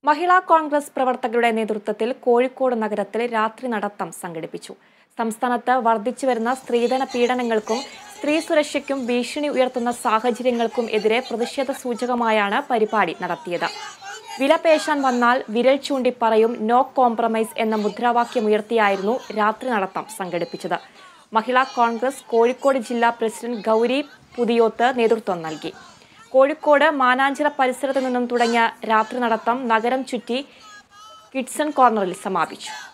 മഹിളാ കോൺഗ്രസ് പ്രവർത്തകരുടെ നേതൃത്വത്തിൽ കോഴിക്കോട് നഗരത്തിൽ രാത്രി നടത്തം സംഘടിപ്പിച്ചു സംസ്ഥാനത്ത് വർദ്ധിച്ചുവരുന്ന സ്ത്രീധന പീഡനങ്ങൾക്കും സ്ത്രീ സുരക്ഷയ്ക്കും ഭീഷണി ഉയർത്തുന്ന സാഹചര്യങ്ങൾക്കും എതിരെ പ്രതിഷേധ സൂചകമായാണ് പരിപാടി നടത്തിയത് വില പേശാൻ വന്നാൽ വിരൽ ചൂണ്ടി പറയും നോ കോംപ്രമൈസ് എന്ന മുദ്രാവാക്യമുയർത്തിയായിരുന്നു രാത്രി നടത്തം സംഘടിപ്പിച്ചത് മഹിളാ കോൺഗ്രസ് കോഴിക്കോട് ജില്ലാ പ്രസിഡന്റ് ഗൗരി പുതിയോത്ത് നേതൃത്വം നൽകി കോഴിക്കോട് മാനാഞ്ചിറ പരിസരത്ത് നിന്നും തുടങ്ങിയ രാത്രി നടത്തം നഗരം ചുറ്റി കിഡ്സൺ കോർണറിൽ സമാപിച്ചു